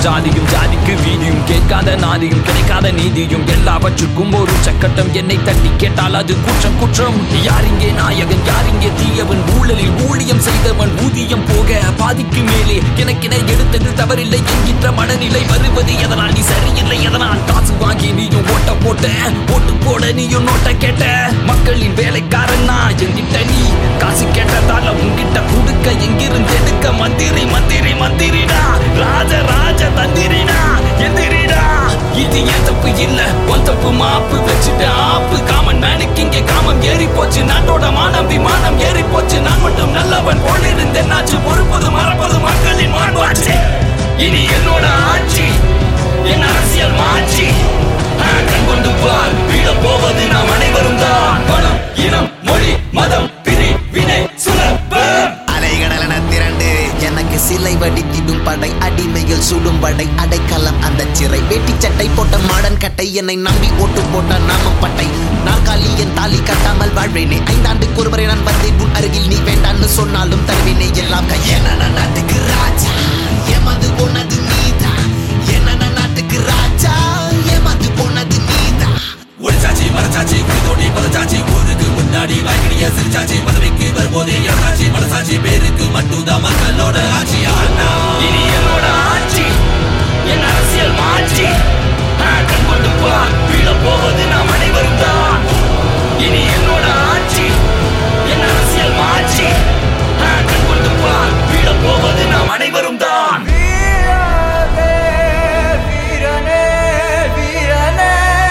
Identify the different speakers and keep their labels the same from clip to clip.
Speaker 1: ஜாதியும் ஜாதிக்கு வீதியும் கேட்காத நாதியும் கிடைக்காத நீதியும் எல்லாவற்றுக்கும் ஒரு சக்கட்டம் என்னை தட்டி கேட்டால் அது குற்றம் குற்றம் யார் இங்கே நாயகன் யார் இங்கே தீயவன் ஊழலில் ஊழியம் செய்தவன் ஊதியம் போக பாதிக்கு மேலே எனக்கென எடுத்தது தவறில்லை என்கின்ற மனநிலை வருவது எதனால் நீ சரியில்லை எதனால் காசு வாங்கி நீயும் ஓட்ட போட்ட ஓட்டு போட நீயும் நோட்ட கேட்ட மக்களின் வேலைக்காரன் நான் என்கிட்ட நீ காசு கேட்டதால உன்கிட்ட கொடுக்க எங்கிருந்து எடுக்க மந்திரி மந்திரி மந்திரிடா ராஜ ராஜ தந்திரிடா எந்திரிடா இது என் தப்பு இல்ல உன் தப்பு மாப்பு வச்சுட்டு ஆப்பு காமன் மேனுக்கு இங்கே காமம் ஏறி போச்சு நாட்டோட மானம் விமானம் ஏறி போச்சு நான் மட்டும் நல்லவன் போல இருந்தேன் நாச்சு பொறுப்பது மறப்பது மக்களின் மாண்பாச்சு இனி என்னோட ஆட்சி என் அரசியல் மாட்சி ஆ, கண் கொண்டு பார் வீழ போவது நாம் அனைவரும் தான் பணம் இனம் மொழி மதம் பிரி வினை சுலபம்
Speaker 2: அலைகடலென திரண்டு எனக்கு சிலை வடித்திடும் படை அடிமையில் சுடும் படை அடைக்கலம் அந்த சிறை வேட்டி சட்டை போட்ட மாடன் கட்டை என்னை நம்பி ஓட்டு போட்ட நாம பட்டை நாற்காலி என் தாலி கட்டாமல் வாழ்வேனே ஐந்தாண்டுக்கு ஒருமுறை நான் வந்தேன் உன் அருகில் நீ வேண்டான்னு சொன்னாலும் தருவேனே எல்லாம் கையென நாட்டுக்கு ராஜா ஏமாந்து போனது நீதான் என்ன நாட்டுக்கு ராஜா ஏமாந்து போனது நீதான்
Speaker 1: ஒளிச்சாச்சி மரச்சாச்சி குடிதோடி பதச்சாச்சி ஊருக்கு முன்னாடி வாய்க்கிடிய சிரிச்சாச்சி பதவிக்கு வரும்போதே இறந்தாச்சி மனசாச்சி பேருக்கு மட்டும்தான் மக்களோட ஆட்சி ஆனா இனி என்னோட ஆட்சி என் அரசியல் மாட்சி ஆ, கண் கொண்டு பார் வீழ போவது நாம் அனைவரும் தான் இனி என்னோட ஆட்சி என் அரசியல் மாட்சி ஆ, கண் கொண்டு பார் வீழ போவது நாம் அனைவரும் தான்
Speaker 3: வீரனே வீரனே வீரனே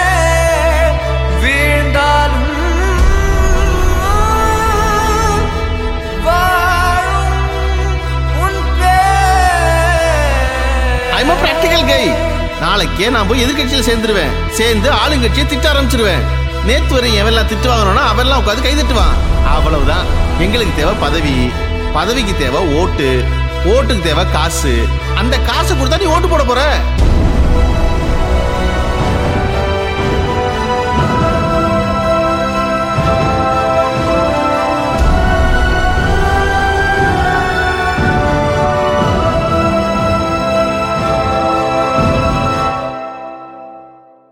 Speaker 3: வீழ்ந்தாலும் வாழும் உன் பேர்
Speaker 4: ஐம் பிராக்டிக்கல் கை நாளைக்கே நான் போய் எதிர்கட்சியில் சேர்ந்துருவேன் சேர்ந்து ஆளுங்கட்சியை திட்ட ஆரம்பிச்சிருவேன் நேத்து வரை எவெல்லாம் திட்டு வாங்கணும்னா அவெல்லாம் உட்காந்து கை தட்டுவான் அவ்வளவுதான் எங்களுக்கு தேவை பதவி பதவிக்கு தேவை ஓட்டு ஓட்டுக்கு தேவை காசு அந்த காசு கொடுத்தா நீ ஓட்டு போட போற